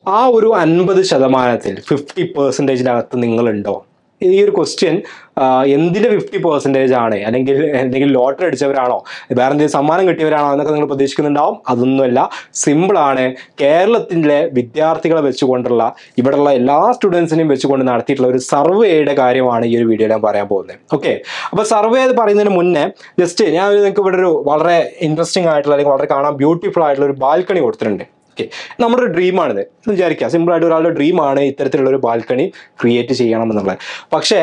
ആ ഒരു അൻപത് ശതമാനത്തിൽ ഫിഫ്റ്റി പെർസെൻറ്റേജിനകത്ത് നിങ്ങളുണ്ടോ ഈ ഒരു ക്വസ്റ്റ്യൻ എന്തിൻ്റെ ഫിഫ്റ്റി പെർസെൻറ്റേജ് ആണ് അല്ലെങ്കിൽ എന്തെങ്കിലും ലോട്ടറി അടിച്ചവരാണോ വേറെ എന്തെങ്കിലും സമ്മാനം കിട്ടിയവരാണോ എന്നൊക്കെ നിങ്ങൾ പ്രതീക്ഷിക്കുന്നുണ്ടാവും അതൊന്നുമല്ല സിമ്പിളാണ് കേരളത്തിലെ വിദ്യാർത്ഥികളെ വെച്ചുകൊണ്ടുള്ള ഇവിടെയുള്ള എല്ലാ സ്റ്റുഡൻസിനെയും വെച്ചുകൊണ്ട് നടത്തിയിട്ടുള്ള ഒരു സർവേയുടെ കാര്യമാണ് ഈ ഒരു വീഡിയോയിൽ ഞാൻ പറയാൻ പോകുന്നത് ഓക്കെ അപ്പോൾ സർവേ എന്ന് പറയുന്നതിന് മുന്നേ ജസ്റ്റ് ഞാൻ ഒരു നിങ്ങൾക്ക് ഇവിടെ ഒരു വളരെ ഇൻട്രസ്റ്റിംഗ് ആയിട്ടുള്ള അല്ലെങ്കിൽ വളരെ കാണാൻ ബ്യൂട്ടിഫുൾ ആയിട്ടുള്ള ഒരു ബാൽക്കണി കൊടുത്തിട്ടുണ്ട് ഓക്കെ നമ്മുടെ ഒരു ഡ്രീമാണിത് എന്ന് വിചാരിക്കുക സിമ്പിളായിട്ട് ഒരാളുടെ ഡ്രീമാണ് ഇത്തരത്തിലുള്ള ഒരു ബാൽക്കണി ക്രിയേറ്റ് ചെയ്യണം എന്നുള്ളത് പക്ഷേ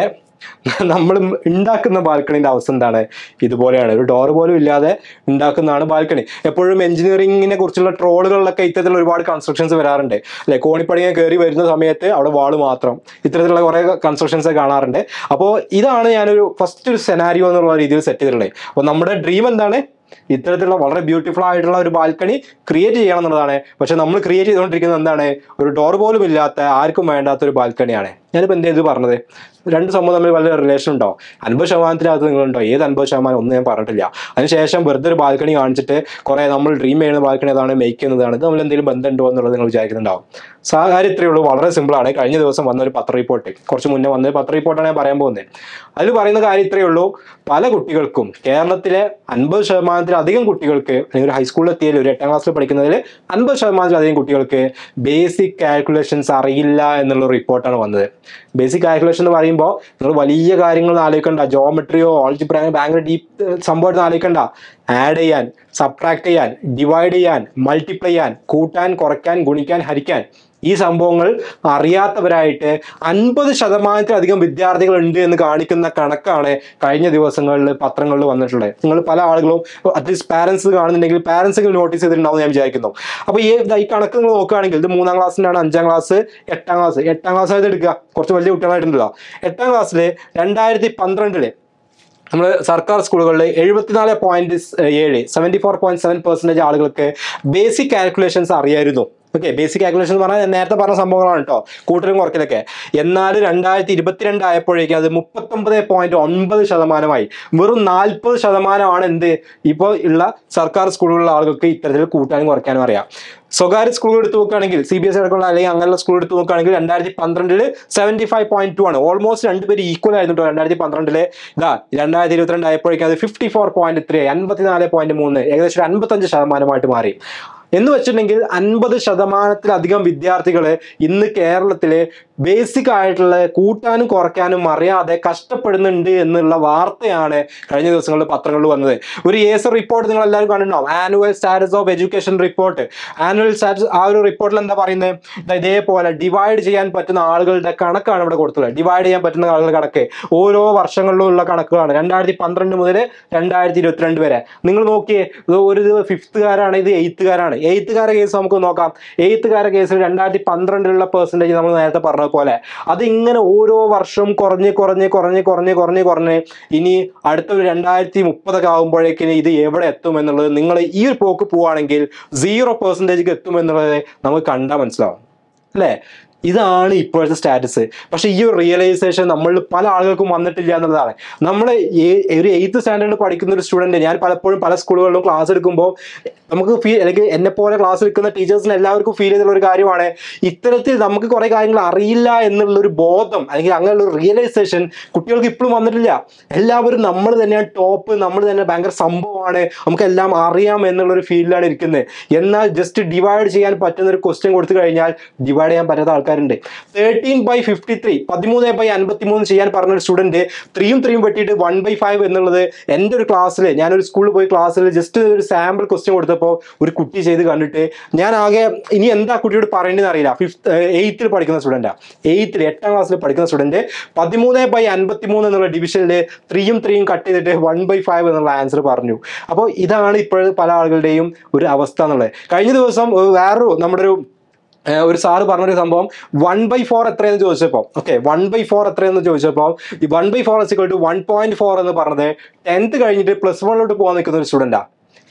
നമ്മൾ ഉണ്ടാക്കുന്ന ബാൽക്കണിൻ്റെ അവസ്ഥ എന്താണ് ഇതുപോലെയാണ് ഒരു ഡോർ പോലും ഇല്ലാതെ ഉണ്ടാക്കുന്നതാണ് ബാൽക്കണി എപ്പോഴും എഞ്ചിനീയറിങ്ങിനെ കുറിച്ചുള്ള ട്രോളുകളിലൊക്കെ ഇത്തരത്തിലുള്ള ഒരുപാട് കൺസ്ട്രക്ഷൻസ് വരാറുണ്ട് അല്ലെ കോണിപ്പടിയെ കയറി വരുന്ന സമയത്ത് അവിടെ വാള് മാത്രം ഇത്തരത്തിലുള്ള കുറേ കൺസ്ട്രക്ഷൻസ് കാണാറുണ്ട് അപ്പോൾ ഇതാണ് ഞാനൊരു ഫസ്റ്റ് ഒരു സെനാരിയോ എന്നുള്ള രീതിയിൽ സെറ്റ് ചെയ്തിട്ടുള്ളത് അപ്പോൾ നമ്മുടെ ഡ്രീം എന്താണ് ഇത്തരത്തിലുള്ള വളരെ ബ്യൂട്ടിഫുൾ ആയിട്ടുള്ള ഒരു ബാൽക്കണി ക്രിയേറ്റ് ചെയ്യണം എന്നുള്ളതാണ് പക്ഷെ നമ്മൾ ക്രിയേറ്റ് ചെയ്തുകൊണ്ടിരിക്കുന്നത് എന്താണ് ഒരു ഡോർ പോലും ഇല്ലാത്ത ആർക്കും വേണ്ടാത്ത ഒരു ബാൽക്കണിയാണ് ഞാനിപ്പോൾ എന്ത് ചെയ്ത് പറഞ്ഞത് രണ്ട് സംഭവം തമ്മിൽ വല്ല റിലേഷൻ ഉണ്ടോ അൻപത് ശതമാനത്തിനകത്ത് നിങ്ങളുണ്ടോ ഏത് അൻപത് ശതമാനം ഒന്നും ഞാൻ പറഞ്ഞിട്ടില്ല അതിനുശേഷം വെറുതെ ഒരു ബാൽക്കണി കാണിച്ചിട്ട് കുറേ നമ്മൾ ഡ്രീം ചെയ്യുന്ന ബാൽക്കണി അതാണ് മേക്ക് ചെയ്യുന്നതാണ് ഇത് തമ്മിൽ എന്തെങ്കിലും ബന്ധമുണ്ടോ എന്നുള്ളത് നിങ്ങൾ വിചാരിക്കുന്നുണ്ടാവും സാകാര്യം ഇത്രയേ ഉള്ളൂ വളരെ സിമ്പിളാണ് കഴിഞ്ഞ ദിവസം വന്ന ഒരു പത്ര റിപ്പോർട്ട് കുറച്ച് മുന്നേ വന്ന ഒരു പത്ര റിപ്പോർട്ടാണ് ഞാൻ പറയാൻ പോകുന്നത് അതിൽ പറയുന്ന കാര്യം ഇത്രയേ ഉള്ളൂ പല കുട്ടികൾക്കും കേരളത്തിലെ അൻപത് ശതമാനത്തിലധികം കുട്ടികൾക്ക് അല്ലെങ്കിൽ ഒരു ഹൈസ്കൂളിൽ എത്തിയാൽ ഒരു എട്ടാം ക്ലാസ്സിൽ പഠിക്കുന്നതിൽ അൻപത് ശതമാനത്തിലധികം കുട്ടികൾക്ക് ബേസിക് കാൽക്കുലേഷൻസ് അറിയില്ല എന്നുള്ള റിപ്പോർട്ടാണ് വന്നത് ബേസിക് കാൽക്കുലേഷൻ എന്ന് പറയുമ്പോൾ നിങ്ങൾ വലിയ കാര്യങ്ങൾ ആലോചിക്കണ്ട ജോമെട്രിയോ ഓൾജിബ്ര ഭയങ്കര ഡീപ്പ് സംഭവമായിട്ട് ആലോചിക്കണ്ട ആഡ് ചെയ്യാൻ സബ്ട്രാക്ട് ചെയ്യാൻ ഡിവൈഡ് ചെയ്യാൻ മൾട്ടിപ്ലൈ ചെയ്യാൻ കൂട്ടാൻ കുറയ്ക്കാൻ ഗുണിക്കാൻ ഹരിക്കാൻ ഈ സംഭവങ്ങൾ അറിയാത്തവരായിട്ട് അൻപത് ശതമാനത്തിലധികം വിദ്യാർത്ഥികൾ ഉണ്ട് എന്ന് കാണിക്കുന്ന കണക്കാണ് കഴിഞ്ഞ ദിവസങ്ങളിൽ പത്രങ്ങളിൽ വന്നിട്ടുള്ളത് നിങ്ങൾ പല ആളുകളും അറ്റ്ലീസ്റ്റ് പാരൻസ് കാണുന്നുണ്ടെങ്കിൽ പാരൻസ് നോട്ടീസ് ചെയ്തിട്ടുണ്ടാവും എന്ന് ഞാൻ വിചാരിക്കുന്നു അപ്പോൾ ഈ ഈ കണക്ക് നിങ്ങൾ നോക്കുകയാണെങ്കിൽ ഇത് മൂന്നാം ക്ലാസ്സിലാണ് അഞ്ചാം ക്ലാസ് എട്ടാം ക്ലാസ് എട്ടാം ക്ലാസ് ആയിട്ട് എടുക്കുക കുറച്ച് വലിയ കുട്ടികളായിട്ടുണ്ടല്ലോ എട്ടാം ക്ലാസ്സിൽ രണ്ടായിരത്തി പന്ത്രണ്ടില് നമ്മൾ സർക്കാർ സ്കൂളുകളിൽ എഴുപത്തിനാല് പോയിന്റ് ഏഴ് seventy four point seven percentage ആളുകൾക്ക് ബേസിക് കാൽക്കുലേഷൻസ് അറിയായിരുന്നു ഓക്കെ ബേസിക് കാൽക്കുലേഷൻ എന്ന് പറഞ്ഞാൽ ഞാൻ നേരത്തെ പറഞ്ഞ സംഭവങ്ങളാണ് കേട്ടോ കൂട്ടലും കുറയ്ക്കലൊക്കെ എന്നാൽ രണ്ടായിരത്തി ഇരുപത്തിരണ്ട് ആയപ്പോഴേക്കും അത് മുപ്പത്തൊമ്പത് പോയിന്റ് ഒൻപത് ശതമാനമായി വെറും നാൽപ്പത് ശതമാനമാണ് എന്ത് ഇപ്പോൾ ഉള്ള സർക്കാർ സ്കൂളുകളിലെ ആളുകൾക്ക് ഇത്തരത്തിൽ കൂട്ടാനും കുറയ്ക്കാനും അറിയാം സ്വകാര്യ സ്കൂളുകൾ എടുത്ത് നോക്കുകയാണെങ്കിൽ സി ബി എസ് അടക്കമുള്ള അല്ലെങ്കിൽ അങ്ങനെയുള്ള സ്കൂൾ എടുത്ത് നോക്കുകയാണെങ്കിൽ രണ്ടായിരത്തി പന്ത്രണ്ടില് സെവൻറ്റി ഫൈവ് പോയിന്റ് ടു ആണ് ഓൾമോസ്റ്റ് രണ്ടുപേര് ഈക്വൽ ആയിരുന്നു കേട്ടോ രണ്ടായിരത്തി പന്ത്രണ്ടില് ഇതാ രണ്ടായിരത്തി ഇരുപത്തിരണ്ട് ആയപ്പോഴേക്കും അത് ഫിഫ്റ്റി ഫോർ പോയിന്റ് ത്രീ അൻപത്തിനാല് പോയിന്റ് മൂന്ന് ഏകദേശം ഒരു അൻപത്തഞ്ച് ശതമാനമായിട്ട് മാറി എന്ന് വെച്ചിട്ടുണ്ടെങ്കിൽ അൻപത് ശതമാനത്തിലധികം വിദ്യാർത്ഥികൾ ഇന്ന് കേരളത്തിലെ ബേസിക് ആയിട്ടുള്ള കൂട്ടാനും കുറയ്ക്കാനും അറിയാതെ കഷ്ടപ്പെടുന്നുണ്ട് എന്നുള്ള വാർത്തയാണ് കഴിഞ്ഞ ദിവസങ്ങളിൽ പത്രങ്ങളിൽ വന്നത് ഒരു ഏസർ റിപ്പോർട്ട് നിങ്ങൾ എല്ലാവരും കണ്ടിട്ടുണ്ടാവും annual status of education report annual status ആ ഒരു റിപ്പോർട്ടിൽ എന്താ പറയുന്നത് ദാ ഇതേപോലെ ഡിവൈഡ് ചെയ്യാൻ പറ്റുന്ന ആളുകളുടെ കണക്കാണ് ഇവിടെ കൊടുത്തത് ഡിവൈഡ് ചെയ്യാൻ പറ്റുന്ന ആളുകളുടെ കണക്ക് ഓരോ വർഷങ്ങളിലും ഉള്ള കണക്കുകളാണ് രണ്ടായിരത്തി പന്ത്രണ്ട് മുതൽ രണ്ടായിരത്തി ഇരുപത്തിരണ്ട് വരെ നിങ്ങൾ നോക്കിയേ ഇത് ഒരു ഫിഫ്ത്തുകാരാണ് ഇത് എയ്ത്തുകാരാണ് എയ്ത്തുകാരെ കേസ് നമുക്ക് നോക്കാം എയ്ത്തുകാരെ കേസിൽ രണ്ടായിരത്തി പന്ത്രണ്ടിലുള്ള പെർസെൻറ്റേജ് നമ്മൾ നേരത്തെ പറഞ്ഞ പോലെ അതിങ്ങനെ ഓരോ വർഷവും കുറഞ്ഞ് കുറഞ്ഞ് കുറഞ്ഞ് കുറഞ്ഞ് കുറഞ്ഞ് കുറഞ്ഞ് ഇനി അടുത്ത ഒരു രണ്ടായിരത്തി മുപ്പതൊക്കെ ആകുമ്പോഴേക്കിന് ഇത് എവിടെ എത്തും എന്നുള്ളത് നിങ്ങൾ ഈ ഒരു പോക്ക് പോവുകയാണെങ്കിൽ സീറോ പെർസെൻറ്റേജ് എത്തും എന്നുള്ളത് നമുക്ക് കണ്ടാൽ മനസ്സിലാവും അല്ലേ ഇതാണ് ഇപ്പോഴത്തെ സ്റ്റാറ്റസ് പക്ഷെ ഈ ഒരു റിയലൈസേഷൻ നമ്മൾ പല ആളുകൾക്കും വന്നിട്ടില്ല എന്നുള്ളതാണ് നമ്മൾ ഒരു എയ്ത്ത് സ്റ്റാൻഡേർഡ് പഠിക്കുന്ന ഒരു സ്റ്റുഡൻറ്റ് ഞാൻ പലപ്പോഴും പല സ്കൂളുകളിലും ക്ലാസ് എടുക്കുമ്പോൾ നമുക്ക് ഫീൽ അല്ലെങ്കിൽ എന്നെ പോലെ ക്ലാസ് എടുക്കുന്ന ടീച്ചേഴ്സിന് എല്ലാവർക്കും ഫീൽ ചെയ്തുള്ള ഒരു കാര്യമാണ് ഇത്തരത്തിൽ നമുക്ക് കുറേ കാര്യങ്ങൾ അറിയില്ല എന്നുള്ള ഒരു ബോധം അല്ലെങ്കിൽ അങ്ങനെയുള്ള ഒരു റിയലൈസേഷൻ കുട്ടികൾക്ക് ഇപ്പോഴും വന്നിട്ടില്ല എല്ലാവരും നമ്മൾ തന്നെയാണ് ടോപ്പ് നമ്മൾ തന്നെ ഭയങ്കര സംഭവമാണ് നമുക്ക് എല്ലാം അറിയാം എന്നുള്ള ഒരു ഫീലിലാണ് ഇരിക്കുന്നത് എന്നാൽ ജസ്റ്റ് ഡിവൈഡ് ചെയ്യാൻ പറ്റുന്ന ഒരു ക്വസ്റ്റ്യൻ കൊടുത്തു കഴിഞ്ഞാൽ ഡിവൈഡ് ചെയ്യാൻ പറ്റാത്ത ആൾക്കാരുണ്ട് തേർട്ടീൻ ബൈ ഫിഫ്റ്റി ത്രീ പതിമൂന്ന് ബൈ അൻപത്തി മൂന്ന് ചെയ്യാൻ പറഞ്ഞ ഒരു സ്റ്റുഡൻറ്റ് ത്രീയും ത്രീയും വെട്ടിയിട്ട് വൺ ബൈ ഫൈവ് എന്നുള്ളത് എൻ്റെ ഒരു ക്ലാസ്സിൽ ഞാനൊരു സ്കൂളിൽ പോയി ക്ലാസ്സിൽ ജസ്റ്റ് ഒരു സാമ്പിൾ ക്വസ്റ്റ്യൻ കൊടുത്തപ്പോൾ ഒരു കുട്ടി ചെയ്ത് കണ്ടിട്ട് ഞാൻ ആകെ ഇനി എന്താ കുട്ടിയോട് പറയേണ്ടതെന്ന് അറിയില്ല ഫിഫ്ത്ത് എയ്ത്തിൽ പഠിക്കുന്ന സ്റ്റുഡൻറ്റാണ് എയ്ത്തിൽ എട്ടാം ക്ലാസ്സിൽ പഠിക്കുന്ന സ്റ്റുഡൻറ്റ് പതിമൂന്ന് ബൈ അൻപത്തി മൂന്ന് എന്നുള്ള ഡിവിഷനിൽ ത്രീയും ത്രീയും കട്ട് ചെയ്തിട്ട് വൺ ബൈ ഫൈവ് എന്നുള്ള ആൻസർ പറഞ്ഞു അപ്പോൾ ഇതാണ് ഇപ്പോൾ പല ആളുകളുടെയും ഒരു അവസ്ഥ എന്നുള്ളത് കഴിഞ്ഞ ദിവസം ഏർ വേറൊരു നമ്മുടെ ഒരു ഏഹ് ഒരു സാറ് പറഞ്ഞൊരു സംഭവം വൺ ബൈ ഫോർ എത്രയെന്ന് ചോദിച്ചപ്പോൾ ഓക്കെ വൺ ബൈ ഫോർ എത്രയെന്ന് ചോദിച്ചപ്പോൾ ഈ one by four equal to one point four എന്ന് പറഞ്ഞത് ടെൻത്ത് കഴിഞ്ഞിട്ട് പ്ലസ് വണ്ണിലോട്ട് പോകാൻ നിൽക്കുന്ന ഒരു സ്റ്റുഡൻറ്റാണ്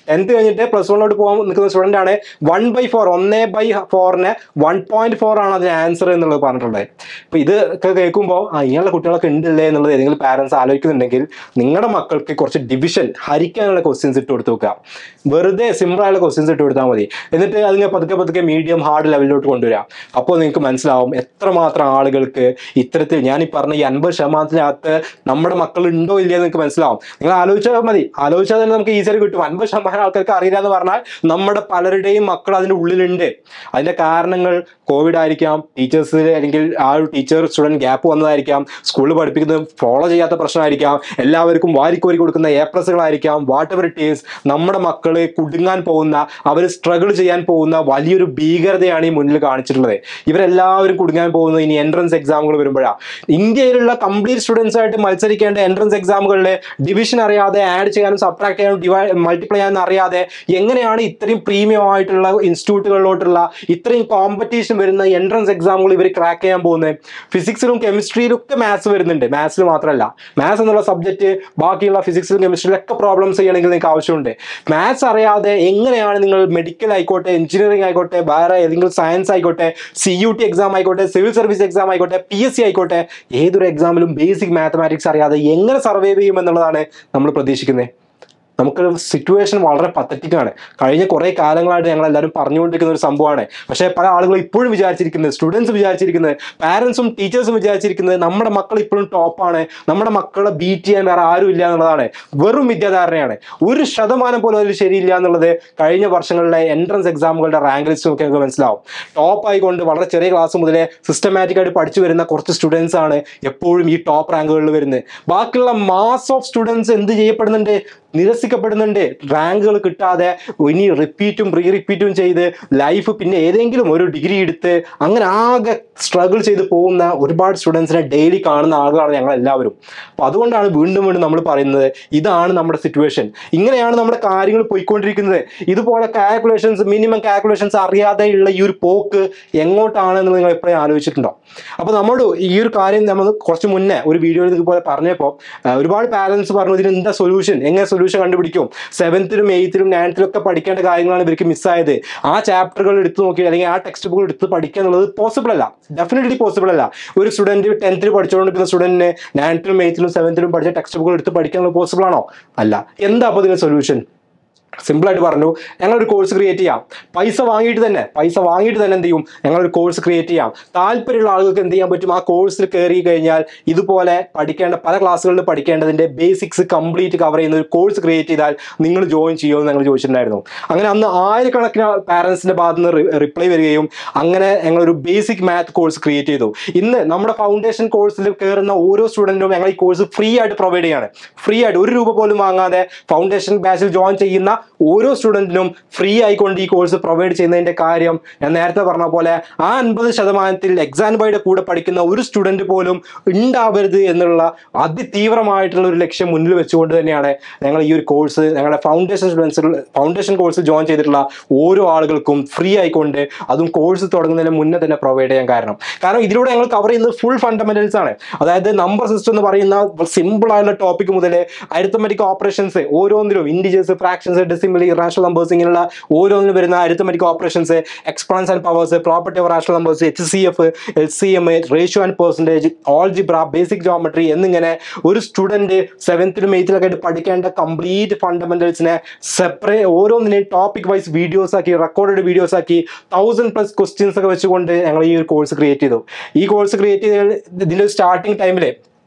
ടെൻത്ത് കഴിഞ്ഞിട്ട് പ്ലസ് വണ്ണിലോട്ട് പോകാൻ നിൽക്കുന്ന സ്റ്റുഡൻ്റ് ആണ് വൺ ബൈ ഫോർ ഒന്നേ ബൈ ഫോറിന് വൺ പോയിന്റ് ഫോർ ആണ് അതിന് ആൻസർ എന്നുള്ളത് പറഞ്ഞിട്ടുള്ളത് അപ്പോൾ ഇത് ഒക്കെ കേൾക്കുമ്പോൾ ആ ഇങ്ങനെയുള്ള കുട്ടികളൊക്കെ ഉണ്ടല്ലേ എന്നുള്ളത് ഏതെങ്കിലും പാരൻസ് ആലോചിക്കുന്നുണ്ടെങ്കിൽ നിങ്ങളുടെ മക്കൾക്ക് കുറച്ച് ഡിവിഷൻ ഹരിക്കാനുള്ള ക്വസ്റ്റ്യൻസ് ഇട്ട് കൊടുത്ത് നോക്കുക വെറുതെ സിമ്പിൾ ആയുള്ള ക്വസ്റ്റ്യൻസ് ഇട്ട് കൊടുത്താൽ മതി എന്നിട്ട് അതിനെ പതുക്കെ പതുക്കെ മീഡിയം ഹാർഡ് ലെവലിലോട്ട് കൊണ്ടുവരാം അപ്പോൾ നിങ്ങൾക്ക് മനസ്സിലാവും എത്രമാത്രം ആളുകൾക്ക് ഇത്തരത്തിൽ ഞാൻ ഈ പറഞ്ഞ ഈ അൻപത് ശതമാനത്തിനകത്ത് നമ്മുടെ മക്കൾ ഉണ്ടോ ഇല്ലയോ എന്ന് നിങ്ങൾക്ക് മനസ്സിലാവും നിങ്ങൾ ആലോചിച്ചാൽ മതി ആലോചിച്ചാൽ തന്നെ നമുക്ക് ഈസിയായി കിട്ടും അൻപത് ശതമാനം ആൾക്കാർക്ക് അറിയില്ല എന്ന് പറഞ്ഞാൽ നമ്മുടെ പലരുടെയും മക്കൾ അതിൻ്റെ ഉള്ളിലുണ്ട് അതിന്റെ കാരണങ്ങൾ കോവിഡ് ആയിരിക്കാം ടീച്ചേഴ്സ് അല്ലെങ്കിൽ ആ ഒരു ടീച്ചർ സ്റ്റുഡൻറ് ഗ്യാപ്പ് വന്നതായിരിക്കാം സ്കൂളിൽ പഠിപ്പിക്കുന്നത് ഫോളോ ചെയ്യാത്ത പ്രശ്നമായിരിക്കാം എല്ലാവർക്കും വാരിക്കോരി കൊടുക്കുന്ന എ പ്ലസുകളായിരിക്കാം വാട്ട് എവർ ഇറ്റ് ഈസ് നമ്മുടെ മക്കളെ കുടുങ്ങാൻ പോകുന്ന അവർ സ്ട്രഗിൾ ചെയ്യാൻ പോകുന്ന വലിയൊരു ഭീകരതയാണ് ഈ മുന്നിൽ കാണിച്ചിട്ടുള്ളത് ഇവരെല്ലാവരും കുടുങ്ങാൻ പോകുന്നത് ഇനി എൻട്രൻസ് എക്സാമുകൾ വരുമ്പോഴാണ് ഇന്ത്യയിലുള്ള കംപ്ലീറ്റ് സ്റ്റുഡൻസ് ആയിട്ട് മത്സരിക്കേണ്ട എൻട്രൻസ് എക്സാമുകളിൽ ഡിവിഷൻ അറിയാതെ ആഡ് ചെയ്യാനും സബ്ട്രാക്ട് ചെയ്യാനും ഡിവൈ മൾട്ടിപ്ലൈ ചെയ്യാനും അറിയാതെ എങ്ങനെയാണ് ഇത്രയും പ്രീമിയം ആയിട്ടുള്ള ഇൻസ്റ്റിറ്റ്യൂട്ടുകളിലോട്ടുള്ള ഇത്രയും കോമ്പറ്റീഷൻ വരുന്ന എൻട്രൻസ് എക്സാമുകൾ ഇവർ ക്രാക്ക് ചെയ്യാൻ പോകുന്നത് ഫിസിക്സിലും കെമിസ്ട്രിയിലും ഒക്കെ മാത്സ് വരുന്നുണ്ട് മാത്സിൽ മാത്രമല്ല മാത്സ് എന്നുള്ള സബ്ജക്റ്റ് ബാക്കിയുള്ള ഫിസിക്സിലും കെമിസ്ട്രിയിലും ഒക്കെ പ്രോബ്ലംസ് ചെയ്യണമെങ്കിൽ നിങ്ങൾക്ക് ആവശ്യമുണ്ട് മാത്സ് അറിയാതെ എങ്ങനെയാണ് നിങ്ങൾ മെഡിക്കൽ ആയിക്കോട്ടെ എഞ്ചിനീയറിംഗ് ആയിക്കോട്ടെ വേറെ ഏതെങ്കിലും സയൻസ് ആയിക്കോട്ടെ സി യു ടി എക്സാം ആയിക്കോട്ടെ സിവിൽ സർവീസ് എക്സാം ആയിക്കോട്ടെ പി എസ് സി ആയിക്കോട്ടെ ഏതൊരു എക്സാമിലും ബേസിക് മാത്തമാറ്റിക്സ് അറിയാതെ എങ്ങനെ സർവൈവ് ചെയ്യും എന്നുള്ളതാണ് നമ്മൾ പ്രതീക്ഷിക്കുന്നത് നമുക്ക് സിറ്റുവേഷൻ വളരെ pathetic ആണ് കഴിഞ്ഞ കുറേ കാലങ്ങളായിട്ട് ഞങ്ങൾ എല്ലാവരും പറഞ്ഞുകൊണ്ടിരിക്കുന്ന ഒരു സംഭവമാണ് പക്ഷേ പല ആളുകളും ഇപ്പോഴും വിചാരിച്ചിരിക്കുന്നത് സ്റ്റുഡൻസ് വിചാരിച്ചിരിക്കുന്നത് പാരൻസും ടീച്ചേഴ്സും വിചാരിച്ചിരിക്കുന്നത് നമ്മുടെ മക്കൾ ഇപ്പോഴും ടോപ്പാണ് നമ്മുടെ മക്കളെ ബീറ്റ് ചെയ്യാൻ വേറെ ആരും ഇല്ല എന്നുള്ളതാണ് വെറും വിദ്യാധാരണയാണ് ഒരു ശതമാനം പോലും അതിൽ ശരിയില്ല എന്നുള്ളത് കഴിഞ്ഞ വർഷങ്ങളിലെ എൻട്രൻസ് എക്സാമുകളുടെ റാങ്ക് ലിസ്റ്റ് നോക്കി നമുക്ക് മനസ്സിലാവും ടോപ്പ് ആയിക്കൊണ്ട് വളരെ ചെറിയ ക്ലാസ് മുതലേ സിസ്റ്റമാറ്റിക് ആയിട്ട് പഠിച്ചു വരുന്ന കുറച്ച് സ്റ്റുഡൻസ് ആണ് എപ്പോഴും ഈ ടോപ്പ് റാങ്കുകളിൽ വരുന്നത് ബാക്കിയുള്ള മാസ് ഓഫ് സ്റ്റുഡൻസ് എന്ത് ചെയ്യപ്പെടുന്നുണ്ട് നിരസിക്കപ്പെടുന്നുണ്ട് റാങ്കുകൾ കിട്ടാതെ ഇനി റിപ്പീറ്റും റീ റിപ്പീറ്റും ചെയ്ത് ലൈഫ് പിന്നെ ഏതെങ്കിലും ഒരു ഡിഗ്രി എടുത്ത് അങ്ങനെ ആകെ സ്ട്രഗിൾ ചെയ്ത് പോകുന്ന ഒരുപാട് സ്റ്റുഡൻസിനെ ഡെയിലി കാണുന്ന ആളുകളാണ് ഞങ്ങൾ എല്ലാവരും അപ്പോൾ അതുകൊണ്ടാണ് വീണ്ടും വീണ്ടും നമ്മൾ പറയുന്നത് ഇതാണ് നമ്മുടെ സിറ്റുവേഷൻ ഇങ്ങനെയാണ് നമ്മുടെ കാര്യങ്ങൾ പോയിക്കൊണ്ടിരിക്കുന്നത് ഇതുപോലെ കാൽക്കുലേഷൻസ് മിനിമം കാൽക്കുലേഷൻസ് അറിയാതെയുള്ള ഈ ഒരു പോക്ക് എങ്ങോട്ടാണെന്ന് നിങ്ങൾ എപ്പോഴും ആലോചിച്ചിട്ടുണ്ടോ അപ്പോൾ നമ്മളോട് ഈ ഒരു കാര്യം നമ്മൾ കുറച്ച് മുന്നേ ഒരു വീഡിയോയിൽ ഇതുപോലെ പറഞ്ഞപ്പോൾ ആ, ഒരുപാട് പാരൻസ് പറഞ്ഞു ഇതിന് എന്താ സൊല്യൂഷൻ എങ്ങനെ സൊല്യൂഷൻ കണ്ടുപിടിക്കും സെവൻത്തിലും എയ്ത്തിലും നയൻത്തിലും ഒക്കെ പഠിക്കേണ്ട കാര്യങ്ങളാണ് ഇവർക്ക് മിസ്സായത് ആ ചാപ്റ്ററുകൾ എടുത്ത് നോക്കി അല്ലെങ്കിൽ ആ ടെക്സ്റ്റ് ബുക്കുകൾ എടുത്ത് പഠിക്കുക എന്നുള്ളത് പോസിബിൾ അല്ല ഡെഫിനറ്റ്ലി പോസിബിൾ അല്ല ഒരു സ്റ്റുഡൻറ്റ് ടെൻത്തിൽ പഠിച്ചുകൊണ്ടിരിക്കുന്ന സ്റ്റുഡൻറ്റിന് നയൻത്തിലും എയ്ത്തിലും സെവൻത്തിലും പഠിച്ച ടെക്സ്റ്റ് ബുക്കുകൾ എടുത്ത് പഠിക്കാനുള്ളത് പോസിബിൾ ആണോ അല്ല എന്താ അപ്പോൾ ഇതിന് സൊല്യൂഷൻ സിമ്പിളായിട്ട് പറഞ്ഞു ഞങ്ങളൊരു കോഴ്സ് ക്രിയേറ്റ് ചെയ്യാം പൈസ വാങ്ങിയിട്ട് തന്നെ പൈസ വാങ്ങിയിട്ട് തന്നെ എന്ത് ചെയ്യും ഞങ്ങളൊരു കോഴ്സ് ക്രിയേറ്റ് ചെയ്യാം താല്പര്യമുള്ള ആളുകൾക്ക് എന്ത് ചെയ്യാൻ പറ്റും ആ കോഴ്സിൽ കയറി കഴിഞ്ഞാൽ ഇതുപോലെ പഠിക്കേണ്ട പല ക്ലാസ്സുകളിൽ പഠിക്കേണ്ടതിൻ്റെ ബേസിക്സ് കംപ്ലീറ്റ് കവർ ചെയ്യുന്ന ഒരു കോഴ്സ് ക്രിയേറ്റ് ചെയ്താൽ നിങ്ങൾ ജോയിൻ ചെയ്യുമെന്ന് ഞങ്ങൾ ചോദിച്ചിട്ടുണ്ടായിരുന്നു അങ്ങനെ അന്ന് ആയിരക്കണക്കിന് പാരൻസിൻ്റെ ഭാഗത്ത് നിന്ന് റിപ്ലൈ വരികയും അങ്ങനെ ഞങ്ങളൊരു ബേസിക് മാത്ത് കോഴ്സ് ക്രിയേറ്റ് ചെയ്തു ഇന്ന് നമ്മുടെ ഫൗണ്ടേഷൻ കോഴ്സിൽ കയറുന്ന ഓരോ സ്റ്റുഡൻറ്റും ഞങ്ങൾ ഈ കോഴ്സ് ഫ്രീ ആയിട്ട് പ്രൊവൈഡ് ചെയ്യാണ് ഫ്രീ ആയിട്ട് ഒരു രൂപ പോലും വാങ്ങാതെ ഫൗണ്ടേഷൻ ബാച്ചിൽ ജോയിൻ ചെയ്യുന്ന ഓരോ സ്റ്റുഡൻറ്റിനും ഫ്രീ ആയിക്കൊണ്ട് ഈ കോഴ്സ് പ്രൊവൈഡ് ചെയ്യുന്നതിൻ്റെ കാര്യം ഞാൻ നേരത്തെ പറഞ്ഞ പോലെ ആ അൻപത് ശതമാനത്തിൽ എക്സാം ബൈയുടെ കൂടെ പഠിക്കുന്ന ഒരു സ്റ്റുഡൻറ്റ് പോലും ഉണ്ടാവരുത് എന്നുള്ള അതിതീവ്രമായിട്ടുള്ള ഒരു ലക്ഷ്യം മുന്നിൽ വെച്ചുകൊണ്ട് തന്നെയാണ് ഞങ്ങൾ ഈ ഒരു കോഴ്സ് ഞങ്ങളുടെ foundation students foundation course join ചെയ്തിട്ടുള്ള ഓരോ ആളുകൾക്കും ഫ്രീ ആയിക്കൊണ്ട് അതും കോഴ്സ് തുടങ്ങുന്നതിന് മുന്നേ തന്നെ പ്രൊവൈഡ് ചെയ്യാൻ കാരണം കാരണം ഇതിലൂടെ ഞങ്ങൾ കവർ ചെയ്യുന്നത് ഫുൾ ഫണ്ടമെന്റൽസ് ആണ് അതായത് നമ്പർ സിസ്റ്റം എന്ന് പറയുന്ന സിമ്പിൾ ആയിട്ടുള്ള ടോപ്പിക് മുതൽ അരിത്തമെറ്റിക് ഓപ്പറേഷൻസ് ഓരോന്നിലും ഇൻഡിജേഴ്സ് ഫ്രാക്ഷൻസ് ഡെസിമലി റാഷണൽ നമ്പേഴ്സ് ഇങ്ങനെയുള്ള ഓരോന്നിലും വരുന്ന arithmetic operations exponents and powers property of rational numbers H C F L C M ratio and percentage algebra basic geometry എന്നിങ്ങനെ ഒരു സ്റ്റുഡൻറ്റ് സെവൻത്തിലും എയ്ത്തിലൊക്കെ ആയിട്ട് പഠിക്കേണ്ട കംപ്ലീറ്റ് ഫണ്ടമെന്റൽസിനെ സെപ്പറേറ്റ് ഓരോന്നിനെയും ടോപ്പിക് വൈസ് വീഡിയോസ് ആക്കി റെക്കോർഡഡ് വീഡിയോസ് ആക്കി തൗസൻഡ് പ്ലസ് ക്വസ്റ്റ്യൻസ് ഒക്കെ വെച്ചുകൊണ്ട് ഞങ്ങൾ ഈ ഒരു കോഴ്സ് ക്രിയേറ്റ് ചെയ്തു ഈ കോഴ്സ് ക്രിയേറ്റ് ചെയ്ത ഇതിൻ്റെ സ്റ്റാർട്ടിങ് ടൈമിൽ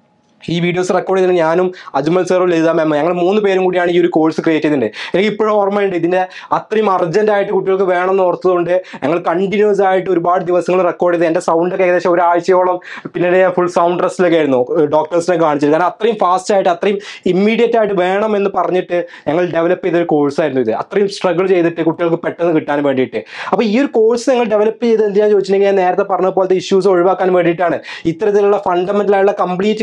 ഈ വീഡിയോസ് റെക്കോർഡ് ചെയ്തത് ഞാനും അജ്മൽ സാറും ലളിത മാം ഞങ്ങൾ മൂന്ന് പേരും കൂടിയാണ് ഈ ഒരു കോഴ്സ് ക്രിയേറ്റ് ചെയ്തിട്ടുണ്ട് എനിക്ക് ഇപ്പോഴും ഓർമ്മയുണ്ട് ഇതിൻ്റെ അത്രയും അർജന്റ് ആയിട്ട് കുട്ടികൾക്ക് വേണമെന്ന് ഓർത്തതുകൊണ്ട് ഞങ്ങൾ കണ്ടിന്യൂസ് ആയിട്ട് ഒരുപാട് ദിവസങ്ങൾ റെക്കോർഡ് ചെയ്ത് എൻ്റെ സൗണ്ടൊക്കെ ഏകദേശം ഒരാഴ്ചയോളം പിന്നീട് ഞാൻ ഫുൾ സൗണ്ട് റെസ്റ്റിലൊക്കെ ആയിരുന്നു ഡോക്ടേഴ്സിനെ കാണിച്ചത് കാരണം അത്രയും ഫാസ്റ്റ് ആയിട്ട് അത്രയും ഇമ്മീഡിയറ്റ് ആയിട്ട് വേണം എന്ന് പറഞ്ഞിട്ട് ഞങ്ങൾ ഡെവലപ്പ് ചെയ്ത ഒരു കോഴ്സായിരുന്നു ഇത് അത്രയും സ്ട്രഗിൾ ചെയ്തിട്ട് കുട്ടികൾക്ക് പെട്ടെന്ന് കിട്ടാൻ വേണ്ടിയിട്ട് അപ്പോൾ ഈ ഒരു കോഴ്സ് ഞങ്ങൾ ഡെവലപ്പ് ചെയ്ത് എന്തിനാന്ന് ചോദിച്ചിട്ടുണ്ടെങ്കിൽ ഞാൻ നേരത്തെ പറഞ്ഞ പോലത്തെ ഇഷ്യൂസ് ഒഴിവാക്കാൻ വേണ്ടിയിട്ടാണ് ഇത്തരത്തിലുള്ള ഫണ്ടമെന്റൽ ആയിട്ടുള്ള കംപ്ലീറ്റ് കാര്യങ്ങൾ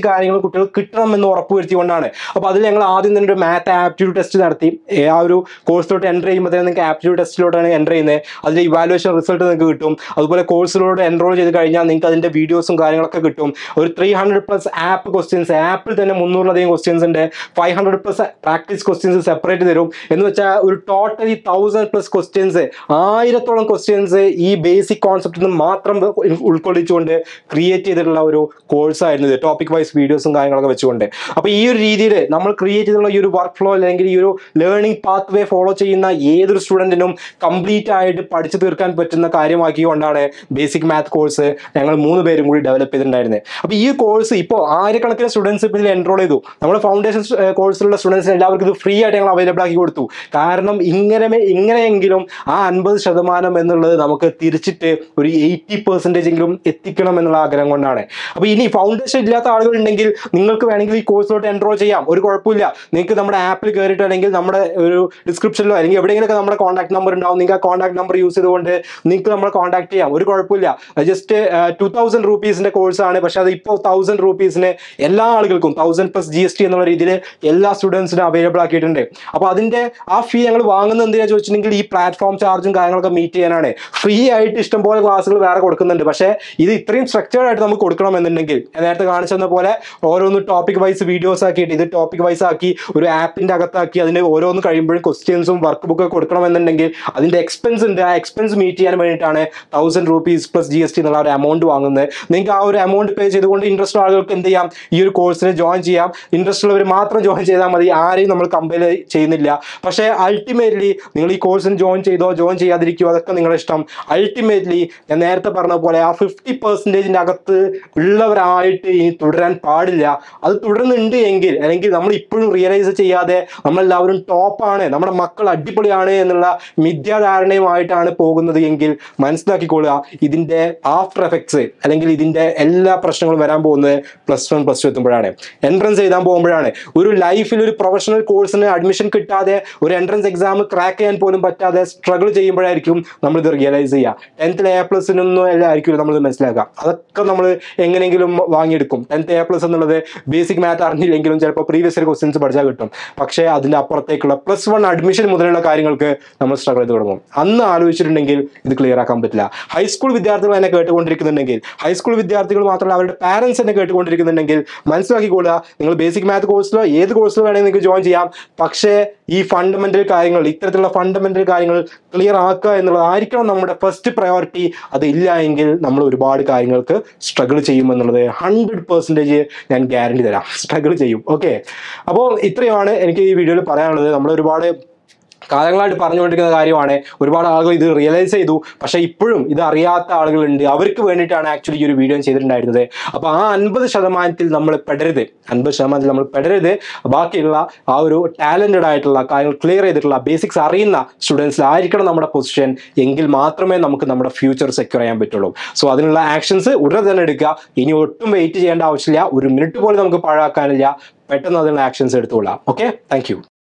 കുട്ടികൾ കിട്ടണം എന്ന് ഉറപ്പുവരുത്തിക്കൊണ്ടാണ് അപ്പോൾ അതിൽ ഞങ്ങൾ ആദ്യം തന്നെ ഒരു മാത്ത് ആപ്റ്റ്യൂഡ് ടെസ്റ്റ് നടത്തി ഏ, ആ ഒരു കോഴ്സിലോട്ട് എൻ്റർ ചെയ്യുമ്പോൾ തന്നെ നിങ്ങൾക്ക് ആപ്റ്റ്യൂഡ് ടെസ്റ്റിലോട്ടാണ് എൻ്റർ ചെയ്യുന്നത് അതിൻ്റെ ഇവാലുവേഷൻ റിസൾട്ട് നിങ്ങൾക്ക് കിട്ടും അതുപോലെ കോഴ്സിലോട്ട് എൻറോൾ ചെയ്ത് കഴിഞ്ഞാൽ നിങ്ങൾക്ക് അതിൻ്റെ വീഡിയോസും കാര്യങ്ങളൊക്കെ കിട്ടും ഒരു three hundred plus app questions ആപ്പിൽ തന്നെ മുന്നൂറിലധികം ക്വസ്റ്റ്യൻസ് ഉണ്ട് five hundred plus practice questions separate തരും എന്ന് വെച്ചാൽ ഒരു ടോട്ടലി തൗസൻഡ് പ്ലസ് ക്വസ്റ്റ്യൻസ് ആയിരത്തോളം ക്വസ്റ്റ്യൻസ് ഈ ബേസിക് കോൺസെപ്റ്റിൽ നിന്ന് മാത്രം ഉൾക്കൊള്ളിച്ചുകൊണ്ട് ക്രിയേറ്റ് ചെയ്തിട്ടുള്ള ഒരു കോഴ്സായിരുന്നു ഇത് ടോപ്പിക് വൈസ് വീഡിയോസും കാര്യങ്ങളൊക്കെ വെച്ചുകൊണ്ട് അപ്പോൾ ഈ ഒരു രീതിയിൽ നമ്മൾ ക്രിയേറ്റ് ചെയ്തിട്ടുള്ള ഈ ഒരു വർക്ക് ഫ്ലോ അല്ലെങ്കിൽ ഈ ഒരു ലേണിംഗ് പാത്ത് വേ ഫോളോ ചെയ്യുന്ന ഏതൊരു സ്റ്റുഡൻറ്റിനും കംപ്ലീറ്റ് ആയിട്ട് പഠിച്ചു തീർക്കാൻ പറ്റുന്ന കാര്യമാക്കിക്കൊണ്ടാണ് ബേസിക് മാത്ത് കോഴ്സ് ഞങ്ങൾ മൂന്ന് പേരും കൂടി ഡെവലപ്പ് ചെയ്തിട്ടുണ്ടായിരുന്നത് അപ്പോൾ ഈ കോഴ്സ് ഇപ്പോൾ ആയിരക്കണക്കിന് സ്റ്റുഡൻസ് ഇപ്പോൾ ഇതിൽ എൻറോൾ ചെയ്തു നമ്മൾ ഫൗണ്ടേഷൻ കോഴ്സിലുള്ള സ്റ്റുഡൻസിന് എല്ലാവർക്കും ഇത് ഫ്രീ ആയിട്ട് ഞങ്ങൾ അവൈലബിൾ ആക്കി കൊടുത്തു കാരണം ഇങ്ങനെ ഇങ്ങനെയെങ്കിലും ആ അൻപത് ശതമാനം എന്നുള്ളത് നമുക്ക് തിരിച്ചിട്ട് ഒരു എയ്റ്റി പെർസെൻറ്റേജ് എങ്കിലും എത്തിക്കണം എന്നുള്ള ആഗ്രഹം കൊണ്ടാണ് അപ്പോൾ ഇനി ഫൗണ്ടേഷൻ ഇല്ലാത്ത ആളുകൾ ഉണ്ടെങ്കിൽ നിങ്ങൾക്ക് വേണമെങ്കിൽ ഈ കോഴ്സിലോട്ട് എൻറോൾ ചെയ്യാം ഒരു കുഴപ്പമില്ല നിങ്ങൾക്ക് നമ്മുടെ ആപ്പിൽ കയറിയിട്ട് അല്ലെങ്കിൽ നമ്മുടെ ഒരു ഡിസ്ക്രിപ്ഷനിലോ അല്ലെങ്കിൽ എവിടെയെങ്കിലുമൊക്കെ നമ്മുടെ കോൺടാക്ട് നമ്പർ ഉണ്ടാവും നിങ്ങൾക്ക് ആ കോൺടാക്ട് നമ്പർ യൂസ് ചെയ്തുകൊണ്ട് നിങ്ങൾക്ക് നമ്മളെ കോൺടാക്ട് ചെയ്യാം ഒരു കുഴപ്പമില്ല ജസ്റ്റ് ടു തൗസൻഡ് റുപ്പീസിന്റെ കോഴ്സാണ് പക്ഷെ അത് ഇപ്പോൾ തൗസൻഡ് റുപ്പീസിന് എല്ലാ ആളുകൾക്കും thousand plus G S T എന്നുള്ള രീതിയിൽ എല്ലാ സ്റ്റുഡൻസിനും അവൈലബിൾ ആക്കിയിട്ടുണ്ട് അപ്പോൾ അതിന്റെ ആ ഫീ ഞങ്ങൾ വാങ്ങുന്നത് എന്തിനാ ചോദിച്ചിട്ടുണ്ടെങ്കിൽ ഈ പ്ലാറ്റ്ഫോം ചാർജും കാര്യങ്ങളൊക്കെ മീറ്റ് ചെയ്യാനാണ് ഫ്രീ ആയിട്ട് ഇഷ്ടംപോലെ ക്ലാസ്സുകൾ വേറെ കൊടുക്കുന്നുണ്ട് പക്ഷേ ഇത് ഇത്രയും സ്ട്രക്ചേർഡ് ആയിട്ട് നമുക്ക് കൊടുക്കണമെന്നുണ്ടെങ്കിൽ ഞാൻ നേരത്തെ കാണിച്ചെന്ന പോലെ ഓരോന്ന് ടോപ്പിക് വൈസ് വീഡിയോസ് ആക്കിയിട്ട് ഇത് ടോപ്പിക് വൈസ് ആക്കി ഒരു ആപ്പിന്റെ അകത്താക്കി അതിന് ഓരോന്ന് കഴിയുമ്പോഴും ക്വസ്റ്റ്യൻസും വർക്ക് ബുക്ക് കൊടുക്കണമെന്നുണ്ടെങ്കിൽ അതിന്റെ എക്സ്പെൻസ് ഉണ്ട് ആ എക്സ്പെൻസ് മീറ്റ് ചെയ്യാൻ വേണ്ടിയിട്ടാണ് thousand rupees plus G S T എന്നുള്ള ഒരു എമൗണ്ട് വാങ്ങുന്നത് നിങ്ങൾക്ക് ആ ഒരു എമൗണ്ട് പേ ചെയ്തുകൊണ്ട് ഇൻട്രസ്റ്റ് ആളുകൾക്ക് എന്ത് ചെയ്യാം ഈ ഒരു കോഴ്സിന് ജോയിൻ ചെയ്യാം ഇൻട്രസ്റ്റ് ഉള്ളവർ മാത്രം ജോയിൻ ചെയ്താൽ മതി ആരെയും നമ്മൾ കമ്പൽ ചെയ്യുന്നില്ല പക്ഷേ അൾട്ടിമേറ്റ്ലി നിങ്ങൾ ഈ കോഴ്സിന് ജോയിൻ ചെയ്തോ ജോയിൻ ചെയ്യാതിരിക്കുകയോ അതൊക്കെ നിങ്ങളുടെ ഇഷ്ടം അൾട്ടിമേറ്റ്ലി ഞാൻ നേരത്തെ പറഞ്ഞ പോലെ ആ ഫിഫ്റ്റി പെർസെൻറ്റേജിൻ്റെ അകത്ത് ഉള്ളവരായിട്ട് ഇനി തുടരാൻ പാടില്ല അത് തുടരുന്നുണ്ട് എങ്കിൽ അല്ലെങ്കിൽ നമ്മൾ ഇപ്പോഴും റിയലൈസ് ചെയ്യാതെ നമ്മളെല്ലാവരും ടോപ്പാണ് നമ്മുടെ മക്കൾ അടിപൊളിയാണ് എന്നുള്ള മിഥ്യാധാരണയുമായിട്ടാണ് പോകുന്നത് എങ്കിൽ മനസ്സിലാക്കിക്കൊള്ളുക ഇതിൻ്റെ ആഫ്റ്റർ എഫക്ട്സ് അല്ലെങ്കിൽ ഇതിൻ്റെ എല്ലാ പ്രശ്നങ്ങളും വരാൻ പോകുന്നത് പ്ലസ് വൺ പ്ലസ് ടു എത്തുമ്പോഴാണ് എൻട്രൻസ് എഴുതാൻ പോകുമ്പോഴാണ് ഒരു ലൈഫിൽ ഒരു പ്രൊഫഷണൽ കോഴ്സിന് അഡ്മിഷൻ കിട്ടാതെ ഒരു എൻട്രൻസ് എക്സാം ക്രാക്ക് ചെയ്യാൻ പോലും പറ്റാതെ സ്ട്രഗിൾ ചെയ്യുമ്പോഴായിരിക്കും നമ്മളിത് റിയലൈസ് ചെയ്യുക ടെൻത്തിൽ എ പ്ലസിനൊന്നും അല്ല ആയിരിക്കും നമ്മൾ മനസ്സിലാക്കുക അതൊക്കെ നമ്മൾ എങ്ങനെയെങ്കിലും വാങ്ങിയെടുക്കും ടെൻത്ത് എ പ്ലസ് എന്നുള്ളത് ബേസിക് മാത്ത് അറിഞ്ഞില്ലെങ്കിലും ചിലപ്പോൾ പ്രീവിയസ് ഇയർ ക്വസ്റ്റ്യൻസ് പഠിച്ചാൽ കിട്ടും പക്ഷേ അതിൻ്റെ അപ്പുറത്തേക്കുള്ള പ്ലസ് വൺ അഡ്മിഷൻ മുതലുള്ള കാര്യങ്ങൾക്ക് നമ്മൾ സ്ട്രഗിൾ ചെയ്ത് തുടങ്ങും അന്ന് ആലോചിച്ചിട്ടുണ്ടെങ്കിൽ ഇത് ക്ലിയർ ആക്കാൻ പറ്റില്ല ഹൈസ്കൂൾ വിദ്യാർത്ഥികൾ എന്നെ കേട്ടുകൊണ്ടിരിക്കുന്നുണ്ടെങ്കിൽ ഹൈസ്കൂൾ വിദ്യാർത്ഥികൾ മാത്രമല്ല അവരുടെ പാരൻസ് എന്നെ കേട്ടുകൊണ്ടിരിക്കുന്നുണ്ടെങ്കിൽ മനസ്സിലാക്കിക്കൊള്ളുക നിങ്ങൾ ബേസിക് മാത്ത് കോഴ്സിലോ ഏത് കോഴ്സിലോ വേണമെങ്കിൽ നിങ്ങൾക്ക് ജോയിൻ ചെയ്യാം പക്ഷേ ഈ ഫണ്ടമെന്റൽ കാര്യങ്ങൾ ഇത്തരത്തിലുള്ള ഫണ്ടമെന്റൽ കാര്യങ്ങൾ ക്ലിയർ ആക്കുക എന്നുള്ളതായിരിക്കണം നമ്മുടെ ഫസ്റ്റ് പ്രയോറിറ്റി അത് ഇല്ല എങ്കിൽ നമ്മൾ ഒരുപാട് കാര്യങ്ങൾക്ക് സ്ട്രഗിൾ ചെയ്യുമെന്നുള്ളത് ഹൺഡ്രഡ് പെർസെൻറ്റേജ് ഞാൻ ഗ്യാരണ്ടി തരാം സ്ട്രഗിൾ ചെയ്യും ഓക്കെ അപ്പോൾ ഇത്രയാണ് എനിക്ക് ഈ വീഡിയോയിൽ പറയാനുള്ളത് നമ്മൾ ഒരുപാട് കാലങ്ങളായിട്ട് പറഞ്ഞുകൊണ്ടിരിക്കുന്ന കാര്യമാണ് ഒരുപാട് ആളുകൾ ഇത് റിയലൈസ് ചെയ്തു പക്ഷേ ഇപ്പോഴും ഇത് അറിയാത്ത ആളുകളുണ്ട് അവർക്ക് വേണ്ടിയിട്ടാണ് ആക്ച്വലി ഈ ഒരു വീഡിയോ ചെയ്തിട്ടുണ്ടായിരുന്നത് അപ്പോൾ ആ അൻപത് ശതമാനത്തിൽ നമ്മൾ പെടരുത് അൻപത് ശതമാനത്തിൽ നമ്മൾ പെടരുത് ബാക്കിയുള്ള ആ ഒരു ടാലൻറ്റഡ് ആയിട്ടുള്ള കാര്യങ്ങൾ ക്ലിയർ ചെയ്തിട്ടുള്ള ബേസിക്സ് അറിയുന്ന സ്റ്റുഡൻസിലായിരിക്കണം നമ്മുടെ പൊസിഷൻ എങ്കിൽ മാത്രമേ നമുക്ക് നമ്മുടെ ഫ്യൂച്ചർ സെക്യൂർ ചെയ്യാൻ പറ്റുള്ളൂ സോ അതിനുള്ള ആക്ഷൻസ് ഉടനെ തന്നെ എടുക്കുക ഇനി ഒട്ടും വെയിറ്റ് ചെയ്യേണ്ട ആവശ്യമില്ല ഒരു മിനിറ്റ് പോലും നമുക്ക് പാഴാക്കാനില്ല പെട്ടെന്ന് അതിനുള്ള ആക്ഷൻസ് എടുത്തുകൊള്ളാം ഓക്കെ താങ്ക്